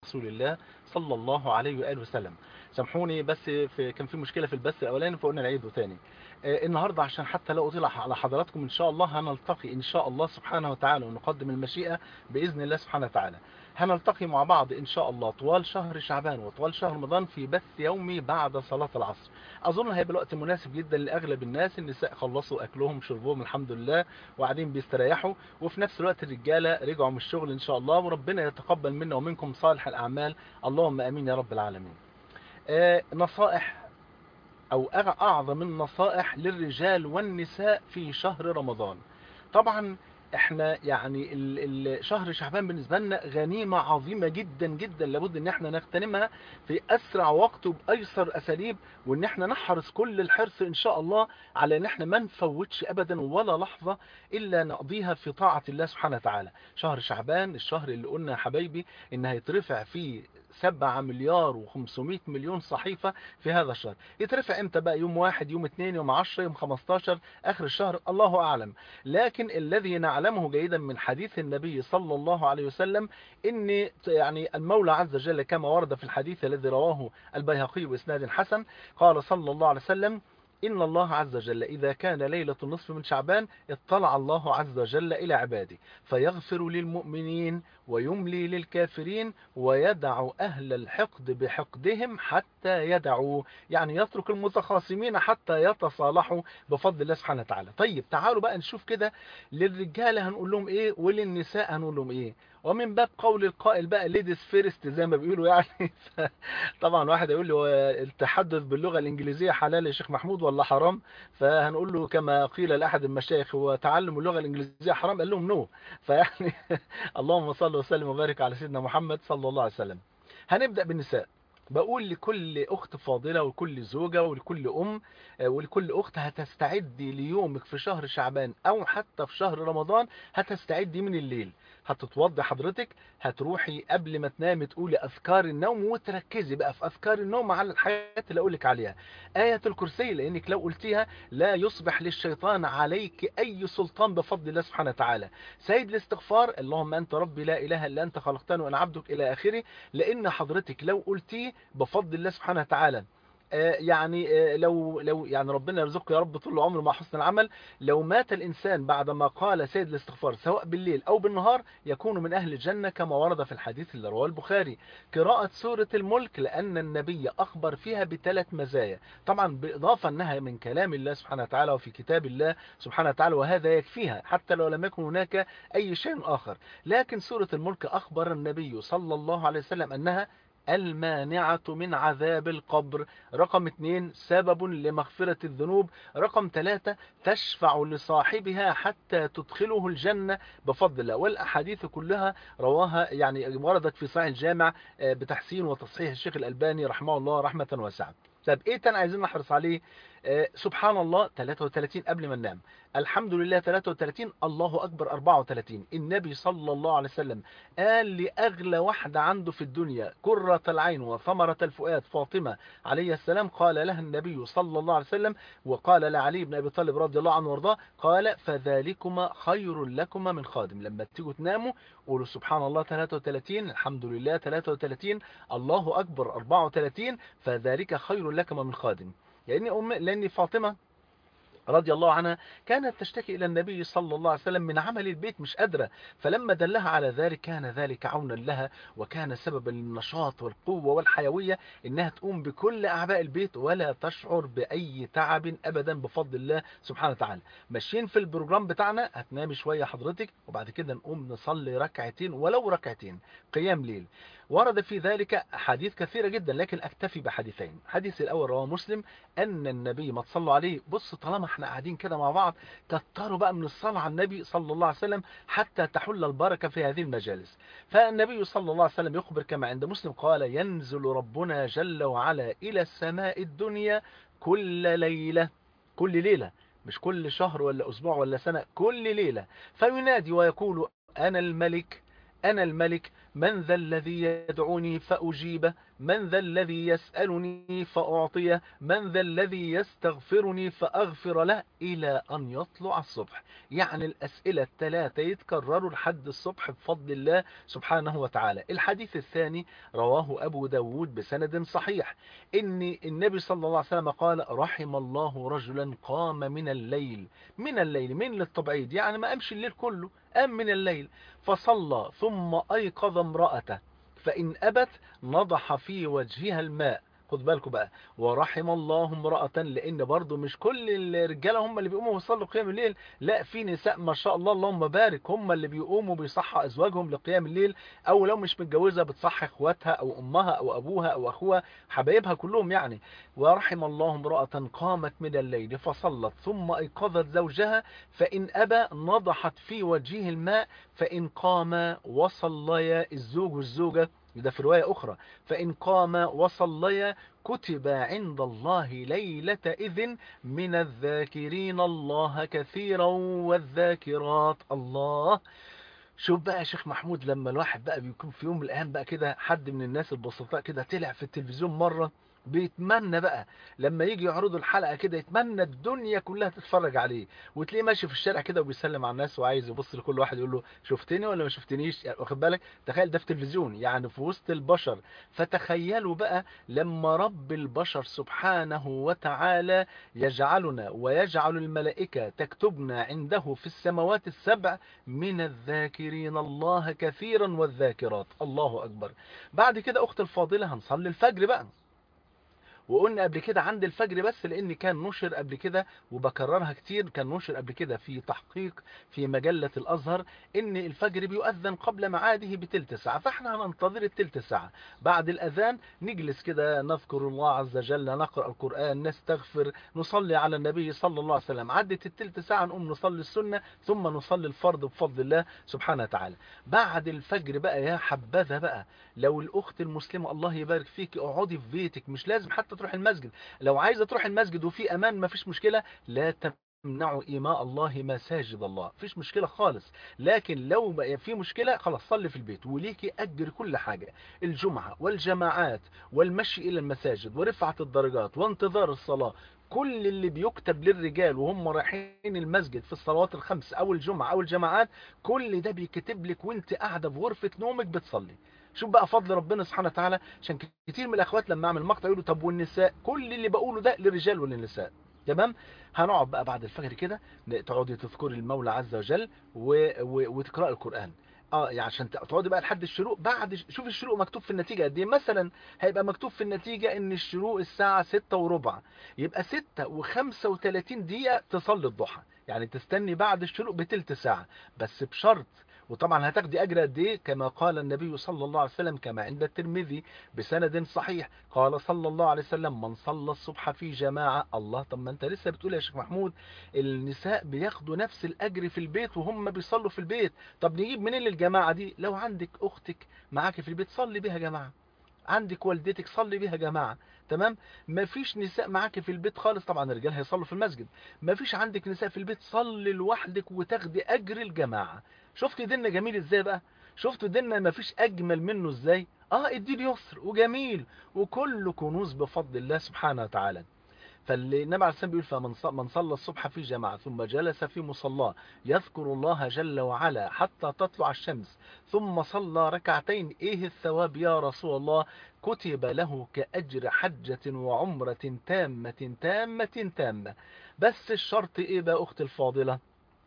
رسول الله صلى الله عليه وآله وسلم سامحوني بس في كان في مشكلة في البث الأولاني فقلنا نعيده تاني آه، النهاردة عشان حتى لا أطيل على حضراتكم إن شاء الله هنلتقي إن شاء الله سبحانه وتعالى ونقدم المشيئة بإذن الله سبحانه وتعالى هنلتقي مع بعض إن شاء الله طوال شهر شعبان وطوال شهر رمضان في بث يومي بعد صلاة العصر أظن هيبقى الوقت مناسب جدا لأغلب الناس النساء خلصوا أكلهم شربهم الحمد لله وقاعدين بيستريحوا وفي نفس الوقت الرجالة رجعوا من الشغل إن شاء الله وربنا يتقبل منا ومنكم صالح الأعمال اللهم أمين يا رب العالمين آه، نصائح أو أع- أعظم النصائح للرجال والنساء في شهر رمضان طبعا احنا يعني ال- ال- شهر شعبان بالنسبة لنا غنيمة عظيمة جدا جدا لابد ان احنا نغتنمها في اسرع وقت وبايسر اساليب وان احنا نحرص كل الحرص ان شاء الله على ان احنا ما نفوتش ابدا ولا لحظة الا نقضيها في طاعة الله سبحانه وتعالى شهر شعبان الشهر اللي قلنا يا حبايبي ان هيترفع فيه 7 مليار و500 مليون صحيفة في هذا الشهر يترفع امتى بقى يوم واحد يوم اثنين يوم 10 يوم 15 اخر الشهر الله اعلم لكن الذي نعلمه جيدا من حديث النبي صلى الله عليه وسلم ان يعني المولى عز وجل كما ورد في الحديث الذي رواه البيهقي باسناد حسن قال صلى الله عليه وسلم إن الله عز وجل إذا كان ليلة النصف من شعبان اطلع الله عز وجل إلى عباده فيغفر للمؤمنين ويملي للكافرين ويدع أهل الحقد بحقدهم حتى يدعوا يعني يترك المتخاصمين حتى يتصالحوا بفضل الله سبحانه وتعالى طيب تعالوا بقى نشوف كده للرجال هنقول لهم ايه وللنساء هنقول لهم ايه ومن باب قول القائل بقى ليديز فيرست زي ما بيقولوا يعني طبعا واحد يقول لي هو التحدث باللغة الإنجليزية حلال يا شيخ محمود ولا حرام فهنقول له كما قيل لأحد المشايخ هو تعلم اللغة الإنجليزية حرام قال لهم نو فيعني اللهم صل وسلم وبارك على سيدنا محمد صلى الله عليه وسلم هنبدأ بالنساء بقول لكل أخت فاضلة ولكل زوجة ولكل أم آه، ولكل أخت هتستعدي ليومك في شهر شعبان أو حتى في شهر رمضان هتستعدي من الليل هتتوضي حضرتك هتروحي قبل ما تنامي تقولي أذكار النوم وتركزي بقى في أذكار النوم على الحاجات اللي أقولك عليها آية الكرسي لأنك لو قلتيها لا يصبح للشيطان عليك أي سلطان بفضل الله سبحانه وتعالى سيد الاستغفار اللهم أنت ربي لا إله إلا أنت خلقتني وأنا عبدك إلى آخره لأن حضرتك لو قلتيه بفضل الله سبحانه وتعالى آه، يعني آه، لو لو يعني ربنا يرزقه يا رب طول العمر مع حسن العمل لو مات الإنسان بعدما قال سيد الاستغفار سواء بالليل أو بالنهار يكون من أهل الجنة كما ورد في الحديث اللي رواه البخاري قراءة سورة الملك لأن النبي أخبر فيها بثلاث مزايا طبعا بإضافة أنها من كلام الله سبحانه وتعالى وفي كتاب الله سبحانه وتعالى وهذا يكفيها حتى لو لم يكن هناك أي شيء آخر لكن سورة الملك أخبر النبي صلى الله عليه وسلم أنها المانعة من عذاب القبر رقم اثنين سبب لمغفرة الذنوب رقم ثلاثة تشفع لصاحبها حتى تدخله الجنة بفضل الله والأحاديث كلها رواها يعني وردت في صحيح الجامع آه، بتحسين وتصحيح الشيخ الألباني رحمه الله رحمة واسعة طب ايه تاني عايزين نحرص عليه آه، سبحان الله 33 قبل ما ننام الحمد لله 33 الله أكبر 34 النبي صلى الله عليه وسلم قال لأغلى واحدة عنده في الدنيا كرة العين وثمرة الفؤاد فاطمة عليه السلام قال لها النبي صلى الله عليه وسلم وقال لعلي بن أبي طالب رضي الله عنه وارضاه قال فذلكما خير لكما من خادم لما تيجوا تناموا قولوا سبحان الله 33 الحمد لله 33 الله أكبر 34 فذلك خير لكما من خادم لأن أم لأن فاطمة رضي الله عنها كانت تشتكي إلى النبي صلى الله عليه وسلم من عمل البيت مش قادرة فلما دلها على ذلك كان ذلك عونا لها وكان سببا للنشاط والقوة والحيوية إنها تقوم بكل أعباء البيت ولا تشعر بأي تعب أبدا بفضل الله سبحانه وتعالى ماشيين في البروجرام بتاعنا هتنامي شوية حضرتك وبعد كده نقوم نصلي ركعتين ولو ركعتين قيام ليل ورد في ذلك أحاديث كثيرة جدا لكن أكتفي بحديثين الحديث الأول رواه مسلم أن النبي ما تصلوا عليه بص طالما احنا قاعدين كده مع بعض كتروا بقى من الصلاة على النبي صلى الله عليه وسلم حتى تحل البركة في هذه المجالس فالنبي صلى الله عليه وسلم يخبر كما عند مسلم قال ينزل ربنا جل وعلا إلى السماء الدنيا كل ليلة كل ليلة مش كل شهر ولا أسبوع ولا سنة كل ليلة فينادي ويقول أنا الملك أنا الملك من ذا الذي يدعوني فأجيبه من ذا الذي يسألني فأعطيه من ذا الذي يستغفرني فأغفر له إلى أن يطلع الصبح يعني الأسئلة الثلاثة يتكرروا لحد الصبح بفضل الله سبحانه وتعالى الحديث الثاني رواه أبو داود بسند صحيح إن النبي صلى الله عليه وسلم قال رحم الله رجلا قام من الليل من الليل من للتبعيد يعني ما أمشي الليل كله قام من الليل فصلى ثم أيقظ امرأته فإن أبت نضح في وجهها الماء خد بالكم بقى ورحم الله امرأة لأن برضو مش كل الرجالة هم اللي بيقوموا ويصلوا قيام الليل لا في نساء ما شاء الله اللهم بارك هم اللي بيقوموا بيصحى أزواجهم لقيام الليل أو لو مش متجوزة بتصحى اخواتها أو أمها أو أبوها أو أخوها حبايبها كلهم يعني ورحم الله امرأة قامت من الليل فصلت ثم أيقظت زوجها فإن أبى نضحت في وجهه الماء فإن قام وصليا الزوج والزوجة ده في رواية أخرى فإن قام وصليا كتب عند الله ليلة إذن من الذاكرين الله كثيرا والذاكرات الله شوف بقى يا شيخ محمود لما الواحد بقى بيكون في يوم من الأيام بقى كده حد من الناس البسطاء كده طلع في التلفزيون مرة بيتمنى بقى لما يجي يعرضوا الحلقة كده يتمنى الدنيا كلها تتفرج عليه وتلاقيه ماشي في الشارع كده وبيسلم على الناس وعايز يبص لكل واحد يقول له شفتني ولا ما شفتنيش يعني واخد بالك تخيل ده في تلفزيون يعني في وسط البشر فتخيلوا بقى لما رب البشر سبحانه وتعالى يجعلنا ويجعل الملائكة تكتبنا عنده في السماوات السبع من الذاكرين الله كثيرا والذاكرات الله أكبر بعد كده أخت الفاضلة هنصلي الفجر بقى وقلنا قبل كده عند الفجر بس لان كان نشر قبل كده وبكررها كتير كان نشر قبل كده في تحقيق في مجلة الازهر ان الفجر بيؤذن قبل معاده بتلت ساعة فاحنا هننتظر التلت ساعة بعد الاذان نجلس كده نذكر الله عز وجل نقرأ القرآن نستغفر نصلي على النبي صلى الله عليه وسلم عدت التلت ساعة نقوم نصلي السنة ثم نصلي الفرض بفضل الله سبحانه وتعالى بعد الفجر بقى يا حبذا بقى لو الاخت المسلمة الله يبارك فيك اقعدي في بيتك مش لازم حتى تروح المسجد لو عايزة تروح المسجد وفي امان ما فيش مشكلة لا تمنعوا إيماء الله مساجد الله فيش مشكلة خالص لكن لو بقى في مشكلة خلاص صلي في البيت وليكي أجر كل حاجة الجمعة والجماعات والمشي إلى المساجد ورفعة الدرجات وانتظار الصلاة كل اللي بيكتب للرجال وهم رايحين المسجد في الصلوات الخمس او الجمعة او الجماعات كل ده بيكتب لك وانت قاعدة في غرفة نومك بتصلي شوف بقى فضل ربنا سبحانه وتعالى عشان كتير من الاخوات لما اعمل مقطع يقولوا طب والنساء كل اللي بقوله ده للرجال وللنساء تمام هنقعد بقى بعد الفجر كده تقعدي تذكري المولى عز وجل و... و... وتقرأ القرآن اه يعني عشان تقعدي بقى لحد الشروق بعد شوف الشروق مكتوب في النتيجة قد ايه مثلا هيبقى مكتوب في النتيجة ان الشروق الساعة ستة وربع يبقى ستة وخمسة وتلاتين دقيقة تصلي الضحى يعني تستني بعد الشروق بتلت ساعة بس بشرط وطبعا هتاخدي اجر قد ايه كما قال النبي صلى الله عليه وسلم كما عند الترمذي بسند صحيح قال صلى الله عليه وسلم من صلى الصبح في جماعة الله طب ما انت لسه بتقول يا شيخ محمود النساء بياخدوا نفس الاجر في البيت وهم بيصلوا في البيت طب نجيب منين للجماعة دي لو عندك اختك معاك في البيت صلي بيها جماعة عندك والدتك صلي بيها جماعة تمام مفيش نساء معاك في البيت خالص طبعا الرجال هيصلوا في المسجد مفيش عندك نساء في البيت صلي لوحدك وتاخدي اجر الجماعة شفت ديننا جميل ازاي بقى شفتوا ديننا مفيش اجمل منه ازاي اه الدين يسر وجميل وكله كنوز بفضل الله سبحانه وتعالى فالنبي عليه السلام بيقول فمن من صلى الصبح في جماعة ثم جلس في مصلاه يذكر الله جل وعلا حتى تطلع الشمس ثم صلى ركعتين ايه الثواب يا رسول الله كتب له كأجر حجة وعمرة تامة تامة تامة بس الشرط ايه بقى اختي الفاضلة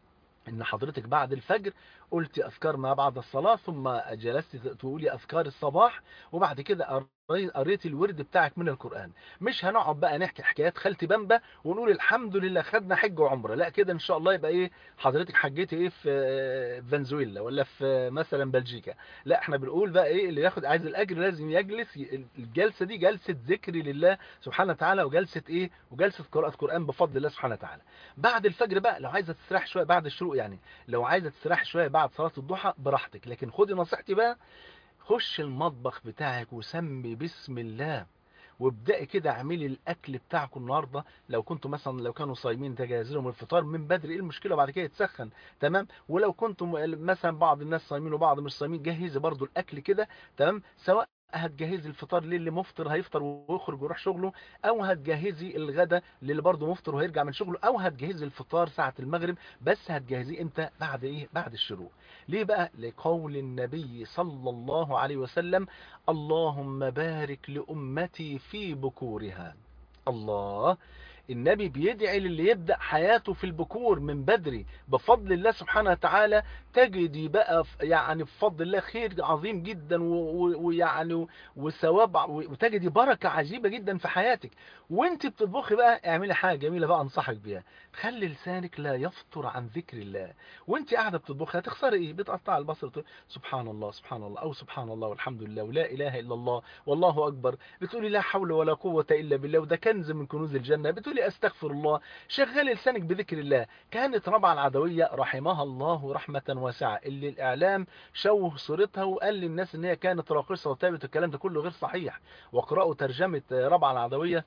ان حضرتك بعد الفجر قلت اذكار ما بعد الصلاة ثم جلست تقولي اذكار الصباح وبعد كده قريت الورد بتاعك من القرآن مش هنقعد بقى نحكي حكايات خالتي بامبا ونقول الحمد لله خدنا حج وعمرة لا كده ان شاء الله يبقى ايه حضرتك حجيتي ايه في فنزويلا ولا في مثلا بلجيكا لا احنا بنقول بقى ايه اللي ياخد عايز الاجر لازم يجلس الجلسة دي جلسة ذكر لله سبحانه وتعالى وجلسة ايه وجلسة قراءة قرآن بفضل الله سبحانه وتعالى بعد الفجر بقى لو عايزة تستريح شوية بعد الشروق يعني لو عايزة تستريح شوية بعد صلاة الضحى براحتك لكن خدي نصيحتي بقى خش المطبخ بتاعك وسمي بسم الله وابدأي كده اعملي الاكل بتاعكم النهارده لو كنتوا مثلا لو كانوا صايمين تجهز لهم الفطار من بدري ايه المشكله وبعد كده يتسخن تمام ولو كنتم مثلا بعض الناس صايمين وبعض مش صايمين جهزي برضو الاكل كده تمام سواء هتجهزي الفطار للي مفطر هيفطر ويخرج ويروح شغله او هتجهزي الغدا للي برضه مفطر وهيرجع من شغله او هتجهزي الفطار ساعة المغرب بس هتجهزيه امتى بعد ايه بعد الشروق ليه بقى لقول النبي صلى الله عليه وسلم اللهم بارك لأمتي في بكورها الله النبي بيدعي للي يبدأ حياته في البكور من بدري بفضل الله سبحانه وتعالى تجدي بقى يعني بفضل الله خير عظيم جدا ويعني وثواب وتجدي بركة عجيبة جدا في حياتك وانت بتطبخي بقى اعملي حاجة جميلة بقى انصحك بيها خلي لسانك لا يفطر عن ذكر الله وانت قاعدة بتطبخي هتخسري ايه بتقطع البصل تقول سبحان الله سبحان الله او سبحان الله والحمد لله ولا اله الا الله والله اكبر بتقولي لا حول ولا قوة الا بالله وده كنز من كنوز الجنة بتقولي استغفر الله شغلي لسانك بذكر الله كانت ربعة العدوية رحمها الله رحمة واسعة اللي الاعلام شوه صورتها وقال للناس ان هي كانت راقصة وتابت الكلام ده كله غير صحيح واقرأوا ترجمة ربعة العدوية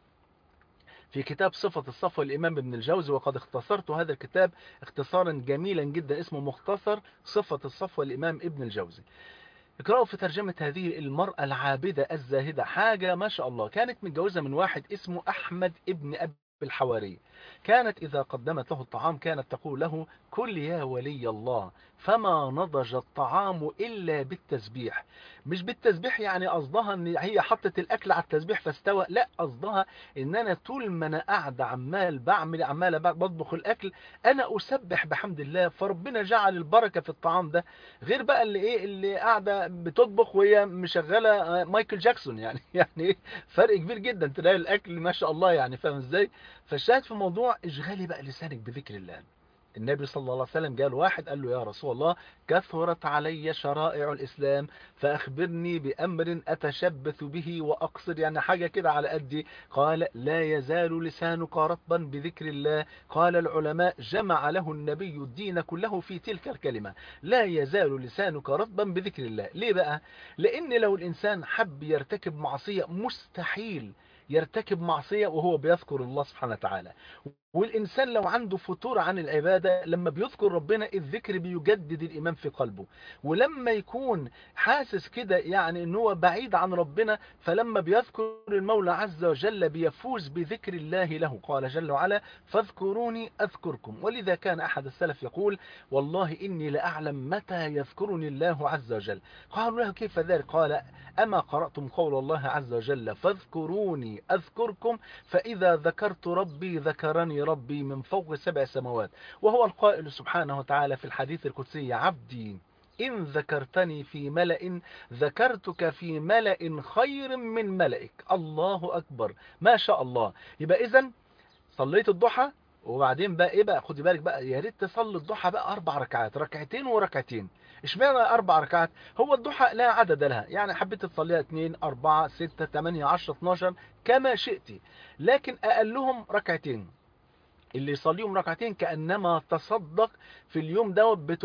في كتاب صفة الصفوة الإمام ابن الجوزي وقد اختصرت هذا الكتاب اختصارا جميلا جدا اسمه مختصر صفة الصفوة الإمام ابن الجوزي اقرأوا في ترجمة هذه المرأة العابدة الزاهدة حاجة ما شاء الله كانت متجوزة من واحد اسمه أحمد ابن أبي الحواري كانت إذا قدمت له الطعام كانت تقول له كل يا ولي الله فما نضج الطعام إلا بالتسبيح مش بالتسبيح يعني قصدها ان هي حطت الأكل على التسبيح فاستوى لا قصدها ان انا طول ما انا قاعدة عمال بعمل عمال بطبخ الأكل انا أسبح بحمد الله فربنا جعل البركة في الطعام ده غير بقى اللي ايه اللي قاعدة بتطبخ وهي مشغلة مايكل جاكسون يعني يعني ايه فرق كبير جدا تلاقي الأكل ما شاء الله يعني فاهم ازاي فالشاهد في الموضوع اشغلي بقى لسانك بذكر الله النبي صلى الله عليه وسلم قال واحد قال له يا رسول الله كثرت علي شرائع الإسلام فأخبرني بأمر أتشبث به وأقصر يعني حاجة كده على قدي قال لا يزال لسانك رطبا بذكر الله قال العلماء جمع له النبي الدين كله في تلك الكلمة لا يزال لسانك رطبا بذكر الله ليه بقى لأن لو الإنسان حب يرتكب معصية مستحيل يرتكب معصية وهو بيذكر الله سبحانه وتعالى والإنسان لو عنده فتور عن العبادة لما بيذكر ربنا الذكر بيجدد الإيمان في قلبه ولما يكون حاسس كده يعني ان هو بعيد عن ربنا فلما بيذكر المولى عز وجل بيفوز بذكر الله له قال جل وعلا فاذكروني أذكركم ولذا كان أحد السلف يقول والله إني لأعلم متى يذكرني الله عز وجل قالوا له كيف ذلك قال أما قرأتم قول الله عز وجل فاذكروني أذكركم فإذا ذكرت ربي ذكرني ربي من فوق سبع سماوات وهو القائل سبحانه وتعالى في الحديث القدسي عبدي إن ذكرتني في ملأ ذكرتك في ملأ خير من ملئك الله أكبر ما شاء الله يبقى إذن صليت الضحى وبعدين بقى ايه بقى خدي بالك بقى يا ريت تصلي الضحى بقى اربع ركعات ركعتين وركعتين اشمعنى اربع ركعات هو الضحى لا عدد لها يعني حبيت تصليها 2 4 6 8 10 12 كما شئتي لكن اقلهم ركعتين اللي يصليهم ركعتين كأنما تصدق في اليوم دوت ب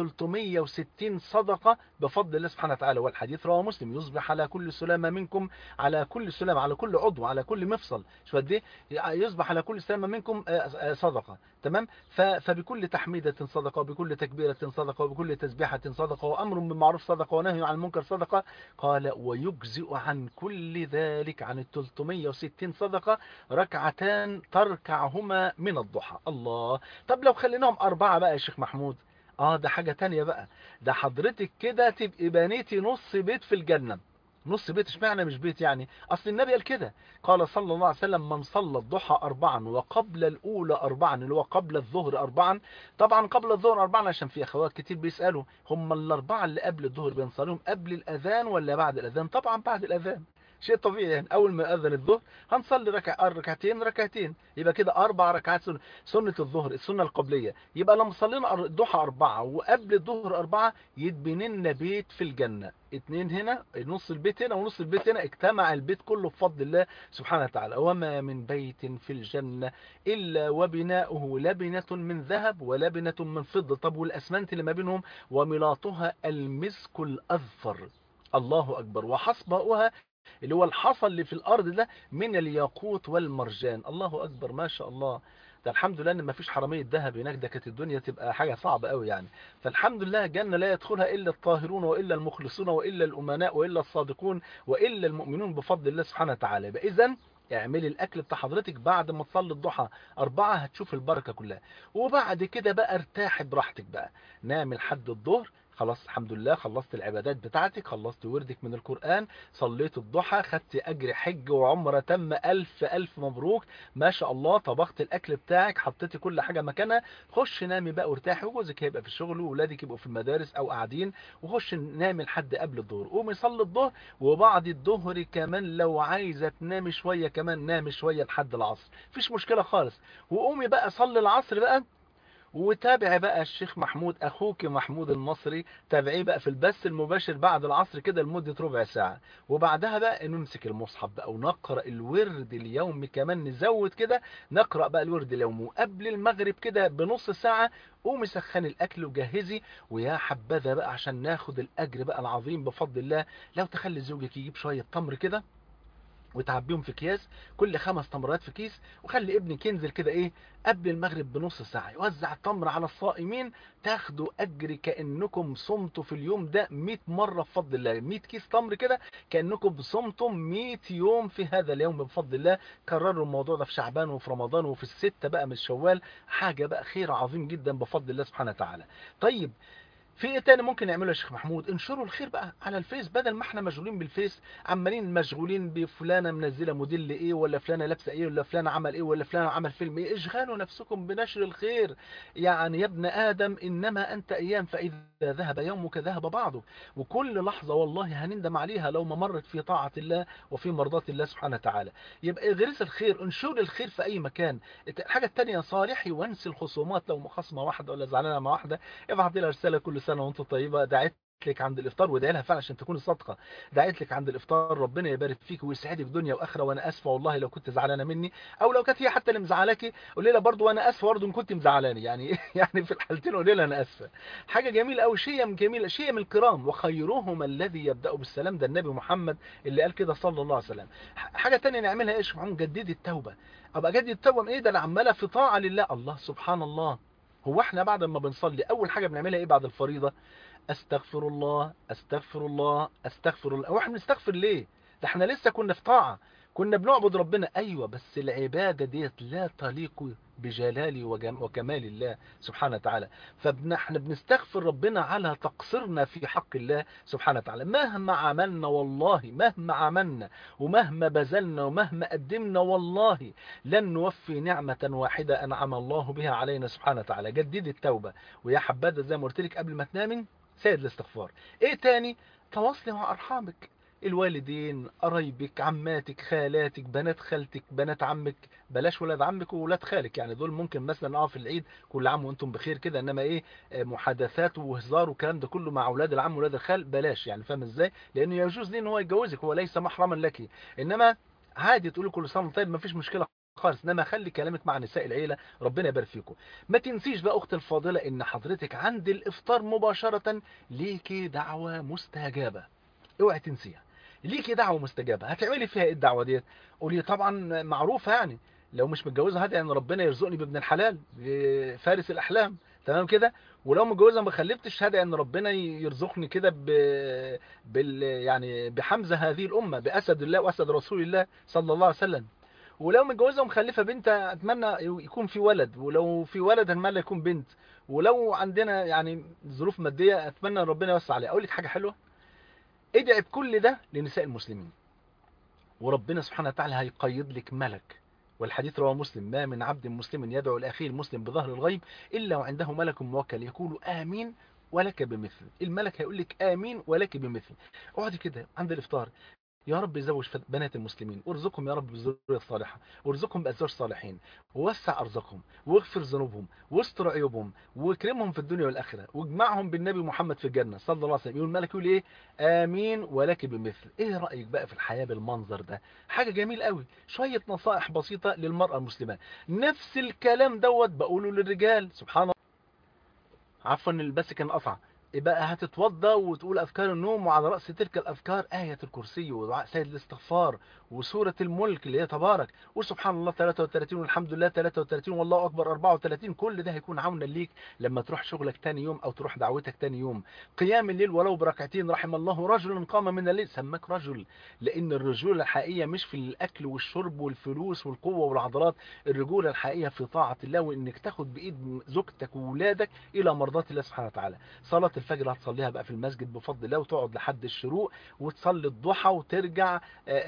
360 صدقة بفضل الله سبحانه وتعالى والحديث رواه مسلم يصبح على كل سلامة منكم على كل سلامة على كل عضو على كل مفصل شو قد ايه يصبح على كل سلامة منكم صدقة تمام فبكل تحميدة صدقة وبكل تكبيرة صدقة وبكل تسبيحة صدقة وأمر بالمعروف صدقة ونهي عن المنكر صدقة قال ويجزئ عن كل ذلك عن ال 360 صدقة ركعتان تركعهما من الضحى الله طب لو خليناهم أربعة بقى يا شيخ محمود اه ده حاجة تانية بقى ده حضرتك كده تبقي بنيتي نص بيت في الجنة نص بيت اشمعنى مش بيت يعني اصل النبي قال كده قال صلى الله عليه وسلم من صلى الضحى اربعا وقبل الاولى اربعا اللي هو قبل الظهر اربعا طبعا قبل الظهر اربعا عشان في اخوات كتير بيسالوا هم الاربعه اللي قبل الظهر بنصليهم قبل الاذان ولا بعد الاذان طبعا بعد الاذان شيء طبيعي يعني اول ما اذن الظهر هنصلي ركع ركعتين ركعتين يبقى كده اربع ركعات سنة, سنه الظهر السنه القبليه يبقى لما صلينا الضحى اربعه وقبل الظهر اربعه يتبني لنا بيت في الجنه اتنين هنا نص البيت هنا ونص البيت هنا اجتمع البيت كله بفضل الله سبحانه وتعالى وما من بيت في الجنة إلا وبناؤه لبنة من ذهب ولبنة من فضة طب والأسمنت اللي ما بينهم وملاطها المسك الأذفر الله أكبر وحصباؤها اللي هو الحصى اللي في الارض ده من الياقوت والمرجان الله اكبر ما شاء الله ده الحمد لله ان ما فيش حراميه ذهب هناك ده كانت الدنيا تبقى حاجه صعبه قوي يعني فالحمد لله جنه لا يدخلها الا الطاهرون والا المخلصون والا الامناء والا الصادقون والا المؤمنون بفضل الله سبحانه وتعالى يبقى اذا اعملي الاكل بتاع حضرتك بعد ما تصلي الضحى أربعة هتشوف البركة كلها وبعد كده بقى ارتاحي براحتك بقى نامي لحد الظهر خلاص الحمد لله خلصت العبادات بتاعتك خلصت وردك من القرآن صليت الضحى خدت أجر حج وعمرة تم ألف ألف مبروك ما شاء الله طبخت الأكل بتاعك حطيتي كل حاجة مكانها خش نامي بقى وارتاحي وجوزك هيبقى في الشغل وولادك يبقوا في المدارس أو قاعدين وخش نامي لحد قبل الظهر قومي صلي الظهر وبعد الظهر كمان لو عايزة تنامي شوية كمان نامي شوية لحد العصر مفيش مشكلة خالص وقومي بقى صلي العصر بقى وتابع بقى الشيخ محمود اخوك محمود المصري تابعيه بقى في البث المباشر بعد العصر كده لمدة ربع ساعة وبعدها بقى نمسك المصحف بقى ونقرأ الورد اليومي كمان نزود كده نقرأ بقى الورد اليومي وقبل المغرب كده بنص ساعة قومي سخني الاكل وجهزي ويا حبذا بقى عشان ناخد الاجر بقى العظيم بفضل الله لو تخلي زوجك يجيب شوية تمر كده وتعبيهم في اكياس كل خمس تمرات في كيس وخلي ابنك ينزل كده ايه قبل المغرب بنص ساعة يوزع التمر على الصائمين تاخدوا اجر كأنكم صمتوا في اليوم ده 100 مرة بفضل الله 100 كيس تمر كده كأنكم صمتم 100 يوم في هذا اليوم بفضل الله كرروا الموضوع ده في شعبان وفي رمضان وفي الستة بقى من شوال حاجة بقى خير عظيم جدا بفضل الله سبحانه وتعالى طيب في ايه تاني ممكن نعمله يا شيخ محمود انشروا الخير بقى على الفيس بدل ما احنا مشغولين بالفيس عمالين مشغولين بفلانه منزله موديل ايه ولا فلانه لابسه ايه ولا فلانه عمل ايه ولا فلانه عمل فيلم ايه اشغلوا نفسكم بنشر الخير يعني يا ابن ادم انما انت ايام فاذا ذهب يومك ذهب بعضه وكل لحظه والله هنندم عليها لو ما مرت في طاعه الله وفي مرضاه الله سبحانه وتعالى يبقى غرس الخير انشر الخير في اي مكان الحاجه الثانيه صالحي وانسي الخصومات لو مخاصمه واحده ولا زعلانه مع واحده ابعت لها رساله كل سنه وانت طيبه دعيت لك عند الافطار وادعي لها فعلا عشان تكون صادقه دعيت لك عند الافطار ربنا يبارك فيك ويسعدك دنيا واخره وانا اسفه والله لو كنت زعلانه مني او لو كانت هي حتى اللي مزعلاكي قولي لها برضه وانا اسفه برضه ان كنت مزعلاني يعني يعني في الحالتين قولي لها انا اسفه حاجه جميله قوي شيء جميله شيء من الكرام وخيرهم الذي يبدا بالسلام ده النبي محمد اللي قال كده صلى الله عليه وسلم حاجه ثانيه نعملها ايش معاهم جددي التوبه ابقى جدد التوبه من ايه ده انا عماله في طاعه لله الله سبحان الله هو احنا بعد ما بنصلي اول حاجه بنعملها ايه بعد الفريضه استغفر الله استغفر الله استغفر الله واحنا بنستغفر ليه ده احنا لسه كنا في طاعه كنا بنعبد ربنا ايوه بس العباده ديت لا تليق بجلال وكمال الله سبحانه وتعالى فاحنا بنستغفر ربنا على تقصيرنا في حق الله سبحانه وتعالى مهما عملنا والله مهما عملنا ومهما بذلنا ومهما قدمنا والله لن نوفي نعمة واحدة أنعم الله بها علينا سبحانه وتعالى جدد التوبة ويا حبادة زي ما قلت لك قبل ما تنامي سيد الاستغفار ايه تاني تواصلي مع ارحامك الوالدين قرايبك عماتك خالاتك بنات خالتك بنات عمك بلاش ولاد عمك وولاد خالك يعني دول ممكن مثلا اه في العيد كل عام وانتم بخير كده انما ايه محادثات وهزار والكلام ده كله مع اولاد العم واولاد الخال بلاش يعني فاهم ازاي لانه يجوز ليه ان هو يتجوزك هو ليس محرما لك انما عادي تقولي كل سنه طيب ما فيش مشكله خالص انما خلي كلامك مع نساء العيله ربنا يبارك فيكم ما تنسيش بقى اختي الفاضله ان حضرتك عند الافطار مباشره ليكي دعوه مستجابه اوعي تنسيها ليكي دعوه مستجابه هتعملي فيها ايه الدعوه ديت قولي طبعا معروفه يعني لو مش متجوزه هدعي ان ربنا يرزقني بابن الحلال فارس الاحلام تمام كده ولو متجوزه ما خلفتش هدعي ان ربنا يرزقني كده ب... بال يعني بحمزه هذه الامه باسد الله واسد رسول الله صلى الله عليه وسلم ولو متجوزه ومخلفه بنت اتمنى يكون في ولد ولو في ولد اتمنى يكون بنت ولو عندنا يعني ظروف ماديه اتمنى ربنا يوسع عليها اقول لك حاجه حلوه ادعي بكل ده لنساء المسلمين وربنا سبحانه وتعالى هيقيد لك ملك والحديث رواه مسلم ما من عبد مسلم يدعو الاخيه المسلم بظهر الغيب الا وعنده ملك موكل يقول امين ولك بمثل الملك هيقول لك امين ولك بمثل اقعدي كده عند الافطار يا رب زوج بنات المسلمين وارزقهم يا رب بالذريه الصالحه وارزقهم بازواج صالحين ووسع ارزاقهم واغفر ذنوبهم واستر عيوبهم واكرمهم في الدنيا والاخره واجمعهم بالنبي محمد في الجنه صلى الله عليه وسلم يقول الملك يقول ايه امين ولك بمثل ايه رايك بقى في الحياه بالمنظر ده حاجه جميل قوي شويه نصائح بسيطه للمراه المسلمه نفس الكلام دوت بقوله للرجال سبحان الله عفوا البث كان قطع يبقى هتتوضى وتقول أذكار النوم وعلى رأس تلك الأذكار آية الكرسي ودعاء سيد الاستغفار وسورة الملك اللي هي تبارك وسبحان الله 33 والحمد لله 33 والله أكبر 34 كل ده هيكون عونا ليك لما تروح شغلك تاني يوم أو تروح دعوتك تاني يوم قيام الليل ولو بركعتين رحم الله رجل قام من الليل سماك رجل لأن الرجولة الحقيقية مش في الأكل والشرب والفلوس والقوة والعضلات الرجولة الحقيقية في طاعة الله وإنك تاخد بإيد زوجتك وولادك إلى مرضات الله سبحانه وتعالى صلاة الفجر هتصليها بقى في المسجد بفضل الله وتقعد لحد الشروق وتصلي الضحى وترجع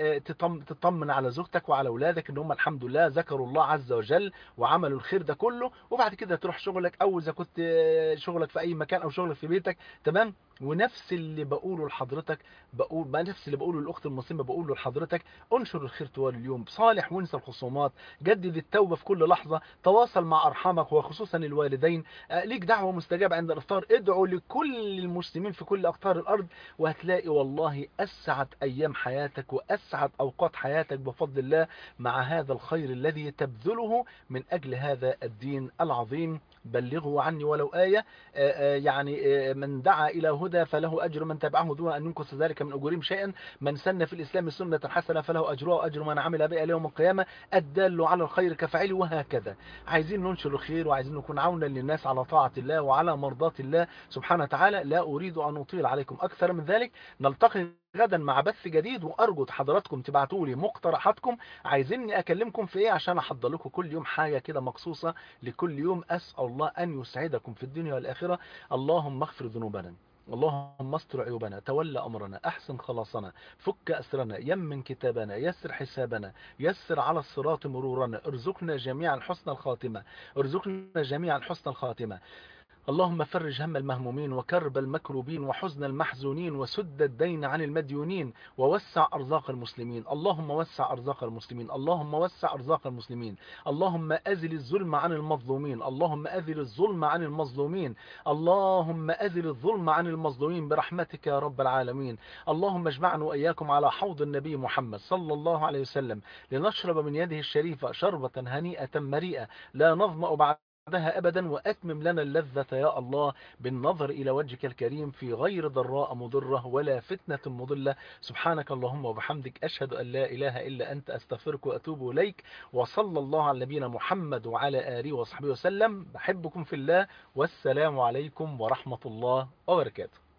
تطمن على زوجتك وعلى اولادك ان هم الحمد لله ذكروا الله عز وجل وعملوا الخير ده كله وبعد كده تروح شغلك او اذا كنت شغلك في اي مكان او شغلك في بيتك تمام ونفس اللي بقوله لحضرتك بقول ما نفس اللي بقوله للاخت المسلمه بقوله لحضرتك انشر الخير طوال اليوم صالح وانسى الخصومات جدد التوبه في كل لحظه تواصل مع ارحامك وخصوصا الوالدين ليك دعوه مستجابه عند الافطار ادعو لكل المسلمين في كل اقطار الارض وهتلاقي والله اسعد ايام حياتك واسعد اوقات حياتك بفضل الله مع هذا الخير الذي تبذله من اجل هذا الدين العظيم بلغوا عني ولو آية يعني من دعا إلى هدى فله أجر من تبعه دون أن ينقص ذلك من أجورهم شيئا من سن في الإسلام سنة حسنة فله أجرها وأجر من عمل بها يوم القيامة الدال على الخير كفعله وهكذا عايزين ننشر الخير وعايزين نكون عونا للناس على طاعة الله وعلى مرضاة الله سبحانه وتعالى لا أريد أن أطيل عليكم أكثر من ذلك نلتقي غدا مع بث جديد وارجو حضراتكم تبعتوا لي مقترحاتكم عايزيني اكلمكم في ايه عشان احضر لكم كل يوم حاجه كده مخصوصه لكل يوم اسال الله ان يسعدكم في الدنيا والاخره اللهم اغفر ذنوبنا اللهم استر عيوبنا تولى أمرنا أحسن خلاصنا فك أسرنا يمن كتابنا يسر حسابنا يسر على الصراط مرورنا ارزقنا جميعا حسن الخاتمة ارزقنا جميعا حسن الخاتمة اللهم فرج هم المهمومين وكرب المكروبين وحزن المحزونين وسد الدين عن المديونين ووسع أرزاق المسلمين اللهم وسع أرزاق المسلمين اللهم وسع أرزاق المسلمين اللهم أزل الظلم عن المظلومين اللهم أزل الظلم عن المظلومين اللهم أزل الظلم عن المظلومين برحمتك يا رب العالمين اللهم اجمعنا وإياكم على حوض النبي محمد صلى الله عليه وسلم لنشرب من يده الشريفة شربة هنيئة مريئة لا نظمأ بعد بعدها أبدا وأتمم لنا اللذة يا الله بالنظر إلى وجهك الكريم في غير ضراء مضرة ولا فتنة مضلة سبحانك اللهم وبحمدك أشهد أن لا إله إلا أنت أستغفرك وأتوب إليك وصلى الله على نبينا محمد وعلى آله وصحبه وسلم بحبكم في الله والسلام عليكم ورحمة الله وبركاته